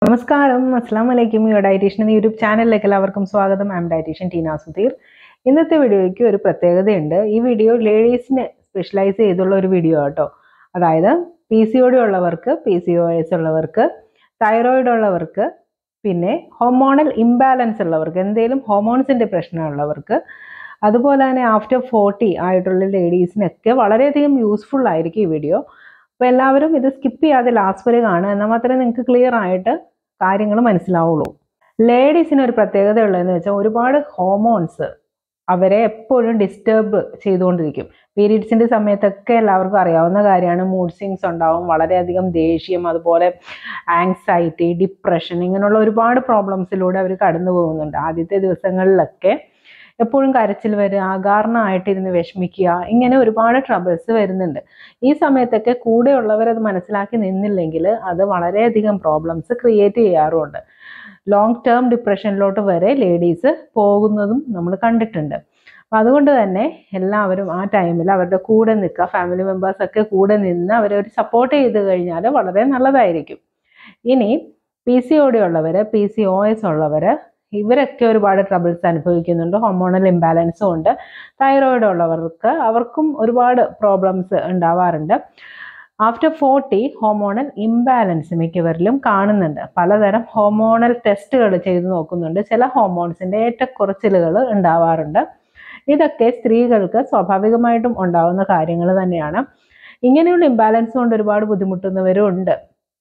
നമസ്കാരം അസ്സാം വലൈക്കും യുവർ ഡയറ്റീഷ്യൻ എന്ന യൂട്യൂബ് ചാനലിലേക്ക് എല്ലാവർക്കും സ്വാഗതം I'm dietitian Teena Sudheer ഇന്നത്തെ വീഡിയോയ്ക്ക് ഒരു പ്രത്യേകതയുണ്ട് ഈ വീഡിയോ ലേഡീസിന് സ്പെഷ്യലൈസ് ചെയ്തുള്ള ഒരു വീഡിയോ കേട്ടോ അതായത് പി സി ഒ ഡി ഉള്ളവർക്ക് പി സി ഒ എസ് ഉള്ളവർക്ക് തൈറോയിഡ് ഉള്ളവർക്ക് പിന്നെ ഹോർമോണൽ ഇംബാലൻസ് ഉള്ളവർക്ക് എന്തെങ്കിലും ഹോർമോൺസിൻ്റെ പ്രശ്നമുള്ളവർക്ക് അതുപോലെ തന്നെ ആഫ്റ്റർ ഫോർട്ടി ആയിട്ടുള്ള ലേഡീസിനൊക്കെ വളരെയധികം യൂസ്ഫുൾ ആയിരിക്കും ഈ വീഡിയോ അപ്പോൾ എല്ലാവരും ഇത് സ്കിപ്പ് ചെയ്യാതെ ലാസ്റ്റ് വരെ കാണുക എന്നാൽ മാത്രമേ നിങ്ങൾക്ക് ക്ലിയർ ആയിട്ട് കാര്യങ്ങൾ മനസ്സിലാവുള്ളൂ ലേഡീസിന് ഒരു പ്രത്യേകത ഉള്ളതെന്ന് വെച്ചാൽ ഒരുപാട് ഹോർമോൺസ് അവരെ എപ്പോഴും ഡിസ്റ്റർബ് ചെയ്തുകൊണ്ടിരിക്കും പീരീഡ്സിൻ്റെ സമയത്തൊക്കെ എല്ലാവർക്കും അറിയാവുന്ന കാര്യമാണ് മൂഡ് സ്വിങ്സ് ഉണ്ടാവും വളരെയധികം ദേഷ്യം അതുപോലെ ആങ്സൈറ്റി ഡിപ്രഷൻ ഇങ്ങനെയുള്ള ഒരുപാട് പ്രോബ്ലംസിലൂടെ അവർ കടന്നു പോകുന്നുണ്ട് ആദ്യത്തെ ദിവസങ്ങളിലൊക്കെ എപ്പോഴും കരച്ചിൽ വരിക അകാരണമായിട്ടിരുന്ന് വിഷമിക്കുക ഇങ്ങനെ ഒരുപാട് ട്രബിൾസ് വരുന്നുണ്ട് ഈ സമയത്തൊക്കെ കൂടെയുള്ളവർ അത് മനസ്സിലാക്കി നിന്നില്ലെങ്കിൽ അത് വളരെയധികം പ്രോബ്ലംസ് ക്രിയേറ്റ് ചെയ്യാറുമുണ്ട് ലോങ് ടേം ഡിപ്രഷനിലോട്ട് വരെ ലേഡീസ് പോകുന്നതും നമ്മൾ കണ്ടിട്ടുണ്ട് അപ്പം അതുകൊണ്ട് തന്നെ എല്ലാവരും ആ ടൈമിൽ അവരുടെ കൂടെ നിൽക്കുക ഫാമിലി മെമ്പേഴ്സൊക്കെ കൂടെ നിന്ന് അവരെ ഒരു സപ്പോർട്ട് ചെയ്ത് കഴിഞ്ഞാൽ വളരെ നല്ലതായിരിക്കും ഇനി പി സി ഒ ഡി ഉള്ളവർ പി സി ഒ എസ് ഉള്ളവർ ഇവരൊക്കെ ഒരുപാട് ട്രബിൾസ് അനുഭവിക്കുന്നുണ്ട് ഹോർമോണൽ ഇംബാലൻസും ഉണ്ട് തൈറോയിഡ് ഉള്ളവർക്ക് അവർക്കും ഒരുപാട് പ്രോബ്ലംസ് ഉണ്ടാവാറുണ്ട് ആഫ്റ്റർ ഫോർട്ടി ഹോർമോണൽ ഇംബാലൻസ് മിക്കവരിലും കാണുന്നുണ്ട് പലതരം ഹോർമോണൽ ടെസ്റ്റുകൾ ചെയ്തു നോക്കുന്നുണ്ട് ചില ഹോർമോൺസിൻ്റെ ഏറ്റക്കുറച്ചിലുകൾ ഉണ്ടാവാറുണ്ട് ഇതൊക്കെ സ്ത്രീകൾക്ക് സ്വാഭാവികമായിട്ടും ഉണ്ടാവുന്ന കാര്യങ്ങൾ തന്നെയാണ് ഇങ്ങനെയുള്ള ഇംബാലൻസ് കൊണ്ട് ഒരുപാട് ബുദ്ധിമുട്ടുന്നവരും ഉണ്ട്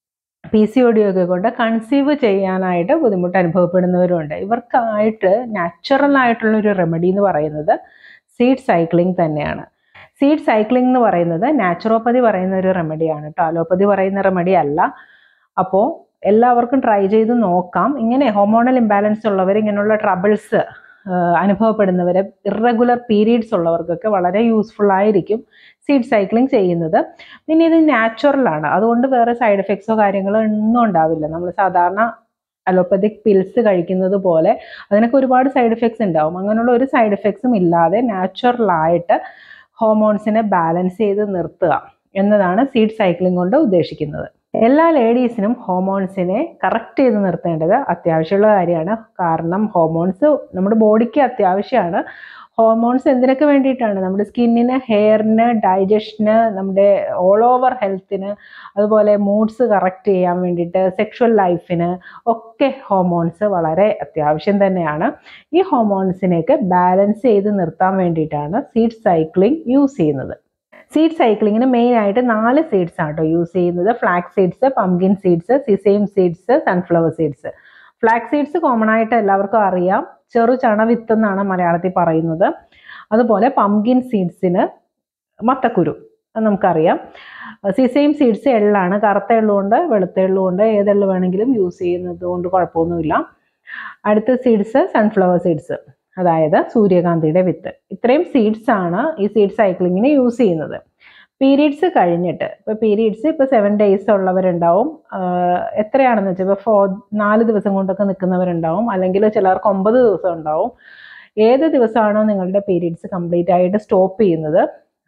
പി സി ഒ ഡി ഒക്കെ കൊണ്ട് കൺസീവ് ചെയ്യാനായിട്ട് ബുദ്ധിമുട്ട് അനുഭവപ്പെടുന്നവരുണ്ട് ഇവർക്കായിട്ട് നാച്ചുറൽ ആയിട്ടുള്ള ഒരു റെമഡി എന്ന് പറയുന്നത് സീഡ് സൈക്ലിംഗ് തന്നെയാണ് സീഡ് സൈക്ലിംഗ് എന്ന് പറയുന്നത് നാച്ചുറോപ്പതി പറയുന്ന ഒരു റെമഡിയാണ് കേട്ടോ അലോപ്പതി പറയുന്ന റെമഡി അല്ല അപ്പോൾ എല്ലാവർക്കും ട്രൈ ചെയ്ത് നോക്കാം ഇങ്ങനെ ഹോർമോണൽ ഇംബാലൻസ് ഉള്ളവർ ഇങ്ങനെയുള്ള ട്രബിൾസ് അനുഭവപ്പെടുന്നവർ ഇറഗുലർ പീരീഡ്സ് ഉള്ളവർക്കൊക്കെ വളരെ യൂസ്ഫുൾ ആയിരിക്കും സീഡ് സൈക്ലിംഗ് ചെയ്യുന്നത് പിന്നെ ഇത് നാച്ചുറലാണ് അതുകൊണ്ട് വേറെ സൈഡ് എഫക്ട്സോ കാര്യങ്ങളോ ഒന്നും ഉണ്ടാവില്ല നമ്മൾ സാധാരണ അലോപ്പതിക് പിൽസ് കഴിക്കുന്നത് പോലെ അതിനൊക്കെ ഒരുപാട് സൈഡ് എഫക്ട്സ് ഉണ്ടാവും അങ്ങനെയുള്ള ഒരു സൈഡ് എഫക്ട്സും ഇല്ലാതെ നാച്ചുറലായിട്ട് ഹോർമോൺസിനെ ബാലൻസ് ചെയ്ത് നിർത്തുക എന്നതാണ് സീഡ് സൈക്ലിംഗ് കൊണ്ട് ഉദ്ദേശിക്കുന്നത് എല്ലാ ലേഡീസിനും ഹോർമോൺസിനെ കറക്റ്റ് ചെയ്ത് നിർത്തേണ്ടത് അത്യാവശ്യമുള്ള കാര്യമാണ് കാരണം ഹോർമോൺസ് നമ്മുടെ ബോഡിക്ക് അത്യാവശ്യമാണ് ഹോർമോൺസ് എന്തിനൊക്കെ വേണ്ടിയിട്ടാണ് നമ്മുടെ സ്കിന്നിന് ഹെയറിന് ഡൈജഷന് നമ്മുടെ ഓൾ ഓവർ ഹെൽത്തിന് അതുപോലെ മൂഡ്സ് കറക്റ്റ് ചെയ്യാൻ വേണ്ടിയിട്ട് സെക്ഷൽ ലൈഫിന് ഒക്കെ ഹോർമോൺസ് വളരെ അത്യാവശ്യം തന്നെയാണ് ഈ ഹോർമോൺസിനെയൊക്കെ ബാലൻസ് ചെയ്ത് നിർത്താൻ വേണ്ടിയിട്ടാണ് സീഡ് സൈക്ലിംഗ് യൂസ് ചെയ്യുന്നത് സീഡ് സൈക്ലിങ്ങിന് മെയിൻ ആയിട്ട് നാല് സീഡ്സ് ആണ് കേട്ടോ യൂസ് ചെയ്യുന്നത് flax seeds pumpkin seeds sesame seeds sunflower seeds flax seeds common ആയിട്ട് എല്ലാവർക്കും അറിയാം ചെറു ചണവിത്ത് എന്നാണ് മലയാളത്തിൽ പറയുന്നത് അതുപോലെ പംകിൻ സീഡ്സിന് മത്തക്കുരു അത് നമുക്കറിയാം സിസെയിം സീഡ്സ് എള്ളാണ് കറുത്ത എള്ളുകൊണ്ട് വെളുത്ത എള്ളുകൊണ്ട് ഏതെള്ള് വേണമെങ്കിലും യൂസ് ചെയ്യുന്നത് കൊണ്ട് കുഴപ്പമൊന്നുമില്ല അടുത്ത സീഡ്സ് സൺഫ്ലവർ സീഡ്സ് അതായത് സൂര്യകാന്തിയുടെ വിത്ത് ഇത്രയും സീഡ്സ് ആണ് ഈ സീഡ് സൈക്ലിങ്ങിന് യൂസ് ചെയ്യുന്നത് പീരീഡ്സ് കഴിഞ്ഞിട്ട് ഇപ്പോൾ പീരീഡ്സ് ഇപ്പോൾ സെവൻ ഡേയ്സ് ഉള്ളവരുണ്ടാവും എത്രയാണെന്ന് വെച്ചാൽ ഇപ്പോൾ ഫോ നാല് ദിവസം കൊണ്ടൊക്കെ നിൽക്കുന്നവരുണ്ടാവും അല്ലെങ്കിൽ ചിലർക്ക് ഒമ്പത് ദിവസം ഉണ്ടാവും ഏത് ദിവസമാണോ നിങ്ങളുടെ പീരീഡ്സ് കംപ്ലീറ്റ് ആയിട്ട് സ്റ്റോപ്പ് ചെയ്യുന്നത്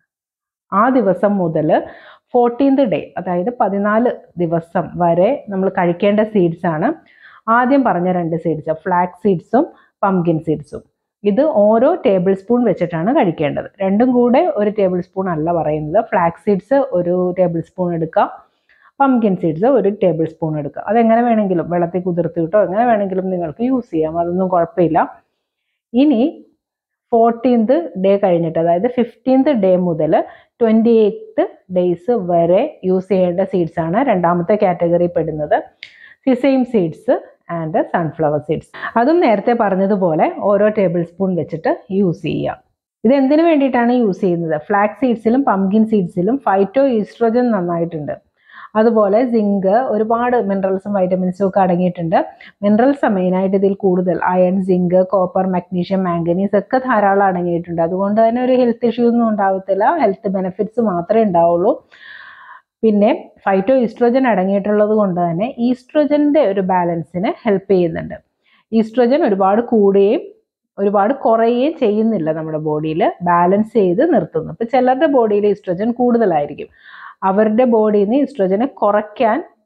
ആ ദിവസം മുതൽ ഫോർട്ടീൻത് ഡേ അതായത് പതിനാല് ദിവസം വരെ നമ്മൾ കഴിക്കേണ്ട സീഡ്സ് ആണ് ആദ്യം പറഞ്ഞ രണ്ട് സീഡ്സ് ഫ്ലാക്സ് സീഡ്സും പംകിൻ സീഡ്സും ഇത് ഓരോ ടേബിൾ സ്പൂൺ വെച്ചിട്ടാണ് കഴിക്കേണ്ടത് രണ്ടും കൂടെ ഒരു ടേബിൾ സ്പൂൺ അല്ല പറയുന്നത് ഫ്ലാക്സ് സീഡ്സ് ഒരു ടേബിൾ സ്പൂൺ എടുക്കുക പംകിൻ സീഡ്സ് ഒരു ടേബിൾ സ്പൂൺ എടുക്കുക അതെങ്ങനെ വേണമെങ്കിലും വെള്ളത്തിൽ കുതിർത്തിട്ടോ എങ്ങനെ വേണമെങ്കിലും നിങ്ങൾക്ക് യൂസ് ചെയ്യാം അതൊന്നും കുഴപ്പമില്ല ഇനി ഫോർട്ടീൻത് ഡേ കഴിഞ്ഞിട്ട് അതായത് ഫിഫ്റ്റീൻത് ഡേ മുതൽ ട്വൻറ്റി എയ്ത്ത് ഡേയ്സ് വരെ യൂസ് ചെയ്യേണ്ട സീഡ്സ് ആണ് രണ്ടാമത്തെ കാറ്റഗറി പെടുന്നത് sesame seeds and sunflower seeds അതും നേരത്തെ പറഞ്ഞതുപോലെ ഓരോ ടേബിൾ സ്പൂൺ വെച്ചിട്ട് യൂസ് ചെയ്യുക ഇത് എന്തിനു വേണ്ടിയിട്ടാണ് യൂസ് ചെയ്യുന്നത് ഫ്ലാക്സ് സീഡ്സിലും പംകിൻ സീഡ്സിലും ഫൈറ്റോ ഈസ്ട്രോജൻ നന്നായിട്ടുണ്ട് അതുപോലെ സിങ്ക് ഒരുപാട് മിനറൽസും വൈറ്റമിൻസും ഒക്കെ അടങ്ങിയിട്ടുണ്ട് മിനറൽസ് മെയിനായിട്ട് ഇതിൽ കൂടുതൽ iron zinc copper magnesium manganese ഒക്കെ ധാരാളം അടങ്ങിയിട്ടുണ്ട് അതുകൊണ്ട് തന്നെ ഒരു ഹെൽത്ത് ഇഷ്യൂ ഒന്നും ഉണ്ടാവത്തില്ല ഹെൽത്ത് ബെനിഫിറ്റ്സ് മാത്രമേ ഉണ്ടാവുള്ളൂ പിന്നെ ഫൈറ്റോ ഈസ്ട്രോജൻ അടങ്ങിയിട്ടുള്ളത് കൊണ്ട് തന്നെ ഈസ്ട്രോജൻ്റെ ഒരു ബാലൻസിന് ഹെൽപ്പ് ചെയ്യുന്നുണ്ട് ഈസ്ട്രോജൻ ഒരുപാട് കൂടുകയും ഒരുപാട് കുറയുകയും ചെയ്യുന്നില്ല നമ്മുടെ ബോഡിയിൽ ബാലൻസ് ചെയ്ത് നിർത്തുന്നു ഇപ്പം ചിലരുടെ ബോഡിയിൽ ഈസ്ട്രോജൻ കൂടുതലായിരിക്കും അവരുടെ ബോഡിയിൽ നിന്ന് ഈസ്ട്രോജനെ കുറയ്ക്കാൻ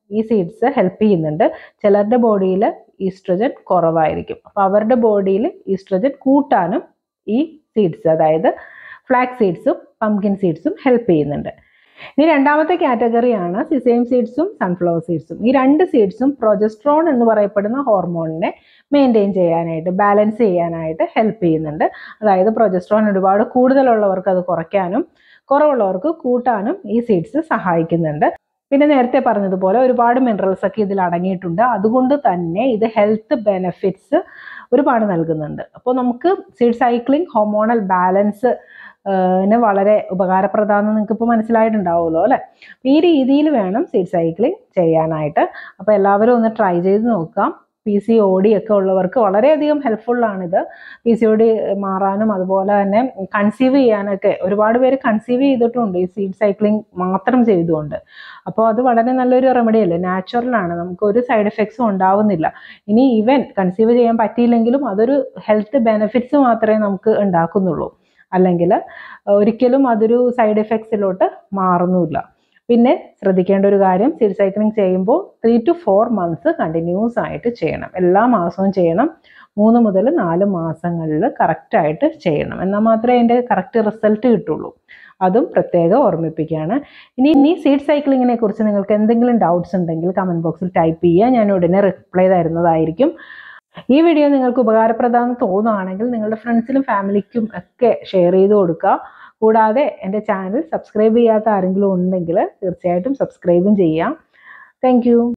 ഈ സീഡ്സ് ഹെൽപ്പ് ചെയ്യുന്നുണ്ട് ചിലരുടെ ബോഡിയിൽ ഈസ്ട്രജൻ കുറവായിരിക്കും അപ്പോൾ അവരുടെ ബോഡിയിൽ ഈസ്ട്രജൻ കൂട്ടാനും ഈ സീഡ്സ് അതായത് ഫ്ലാക്സ് സീഡ്സും പംകിൻ സീഡ്സും ഹെൽപ്പ് ചെയ്യുന്നുണ്ട് ഇനി രണ്ടാമത്തെ കാറ്റഗറിയാണ് സിസെയിം സീഡ്സും സൺഫ്ലവർ സീഡ്സും ഈ രണ്ട് സീഡ്സും പ്രൊജസ്ട്രോൺ എന്ന് പറയപ്പെടുന്ന ഹോർമോണിനെ മെയിൻറ്റെയിൻ ചെയ്യാനായിട്ട് ബാലൻസ് ചെയ്യാനായിട്ട് ഹെൽപ്പ് ചെയ്യുന്നുണ്ട് അതായത് പ്രൊജസ്ട്രോൺ ഒരുപാട് കൂടുതലുള്ളവർക്ക് അത് കുറയ്ക്കാനും കുറവുള്ളവർക്ക് കൂട്ടാനും ഈ സീഡ്സ് സഹായിക്കുന്നുണ്ട് പിന്നെ നേരത്തെ പറഞ്ഞതുപോലെ ഒരുപാട് മിനറൽസ് ഒക്കെ ഇതിൽ അടങ്ങിയിട്ടുണ്ട് അതുകൊണ്ട് തന്നെ ഇത് ഹെൽത്ത് ബെനഫിറ്റ്സ് ഒരുപാട് നൽകുന്നുണ്ട് അപ്പോൾ നമുക്ക് സീഡ് സൈക്ലിംഗ് ഹോർമോണൽ ബാലൻസ് ന് വളരെ ഉപകാരപ്രദമാണെന്ന് നിങ്ങൾക്ക് ഇപ്പോൾ മനസ്സിലായിട്ടുണ്ടാവുമല്ലോ അല്ലേ ഈ രീതിയിൽ വേണം സീഡ് സൈക്ലിംഗ് ചെയ്യാനായിട്ട് അപ്പോൾ എല്ലാവരും ഒന്ന് ട്രൈ ചെയ്ത് നോക്കാം പി സി ഒ ഡി ഒക്കെ ഉള്ളവർക്ക് വളരെയധികം ഹെൽപ്ഫുള്ളാണിത് പി സി ഒ ഡി മാറാനും അതുപോലെ തന്നെ കൺസീവ് ചെയ്യാനൊക്കെ ഒരുപാട് പേര് കൺസീവ് ചെയ്തിട്ടുണ്ട് ഈ സീഡ് സൈക്ലിംഗ് മാത്രം ചെയ്തുകൊണ്ട് അപ്പോൾ അത് വളരെ നല്ലൊരു റെമഡി അല്ലേ നാച്ചുറലാണ് നമുക്ക് ഒരു സൈഡ് എഫക്ട്സും ഉണ്ടാവുന്നില്ല ഇനി ഈവൻ കൺസീവ് ചെയ്യാൻ പറ്റിയില്ലെങ്കിലും അതൊരു ഹെൽത്ത് ബെനിഫിറ്റ്സ് മാത്രമേ നമുക്ക് ഉണ്ടാക്കുന്നുള്ളൂ അല്ലെങ്കിൽ ഒരിക്കലും അതൊരു സൈഡ് എഫക്ട്സിലോട്ട് മാറുന്നുമില്ല പിന്നെ ശ്രദ്ധിക്കേണ്ട ഒരു കാര്യം സീഡ് സൈക്ലിംഗ് ചെയ്യുമ്പോൾ three to four months continuous ആയിട്ട് ചെയ്യണം എല്ലാ മാസവും ചെയ്യണം മൂന്ന് മുതൽ നാല് മാസങ്ങളിൽ കറക്റ്റായിട്ട് ചെയ്യണം എന്നാൽ മാത്രമേ അതിൻ്റെ കറക്റ്റ് റിസൾട്ട് കിട്ടുള്ളൂ അതും പ്രത്യേകം ഓർമ്മിപ്പിക്കുകയാണ് ഇനി ഇനി സീഡ് സൈക്ലിങ്ങിനെ കുറിച്ച് നിങ്ങൾക്ക് എന്തെങ്കിലും ഡൗട്ട്സ് ഉണ്ടെങ്കിൽ കമൻറ്റ് ബോക്സിൽ ടൈപ്പ് ചെയ്യുക ഞാൻ ഉടനെ റിപ്ലൈ തരുന്നതായിരിക്കും ഈ വീഡിയോ നിങ്ങൾക്ക് ഉപകാരപ്രദമെന്ന് തോന്നുകയാണെങ്കിൽ നിങ്ങളുടെ ഫ്രണ്ട്സിനും ഫാമിലിക്കും ഒക്കെ ഷെയർ ചെയ്ത് കൊടുക്കുക കൂടാതെ എൻ്റെ ചാനൽ സബ്സ്ക്രൈബ് ചെയ്യാത്ത ആരെങ്കിലും ഉണ്ടെങ്കിൽ തീർച്ചയായിട്ടും സബ്സ്ക്രൈബും ചെയ്യാം താങ്ക്